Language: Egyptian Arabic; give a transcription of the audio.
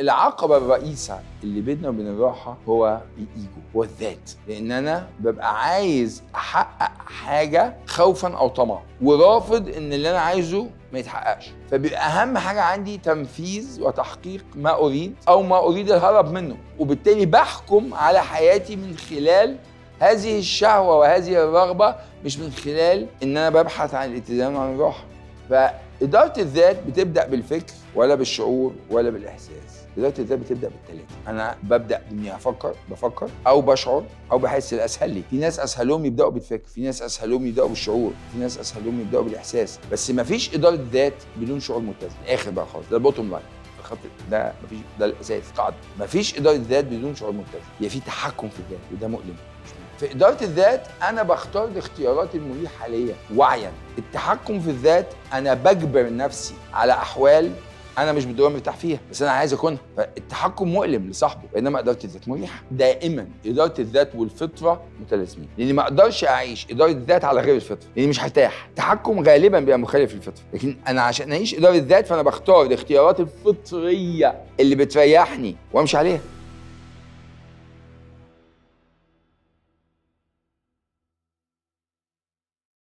العقبه الرئيسه اللي بيننا وبين الراحه هو الايجو هو الذات لان انا ببقى عايز احقق حاجه خوفا او طمعا ورافض ان اللي انا عايزه ما يتحققش فبيبقى اهم حاجه عندي تنفيذ وتحقيق ما اريد او ما اريد الهرب منه وبالتالي بحكم على حياتي من خلال هذه الشهوه وهذه الرغبه مش من خلال ان انا ببحث عن الالتزام وعن الراحه فاداره الذات بتبدا بالفكر ولا بالشعور ولا بالاحساس اداره الذات بتبدا بالثلاثه انا ببدا باني افكر بفكر او بشعر او بحس الاسهل لي في ناس اسهلهم يبداوا بالفكر في ناس اسهلهم يبداوا بالشعور في ناس اسهلهم يبداوا بالاحساس بس ما فيش اداره ذات بدون شعور متزن اخر بقى خالص ده البوتوم لاين الخط ده مفيش ده الاساس قاعده مفيش اداره ذات بدون شعور متزن هي في تحكم في الذات وده مؤلم في إدارة الذات أنا بختار الاختيارات المريحة ليا وعيا التحكم في الذات أنا بجبر نفسي على أحوال أنا مش بالدوام مرتاح فيها بس أنا عايز أكونها فالتحكم مؤلم لصاحبه بينما إدارة الذات مريحة دائما إدارة الذات والفطرة متلازمين لأني ما أقدرش أعيش إدارة الذات على غير الفطرة لأني مش هرتاح التحكم غالبا بيبقى مخالف للفطرة لكن أنا عشان أعيش إدارة الذات فأنا بختار الاختيارات الفطرية اللي بتريحني وأمشي عليها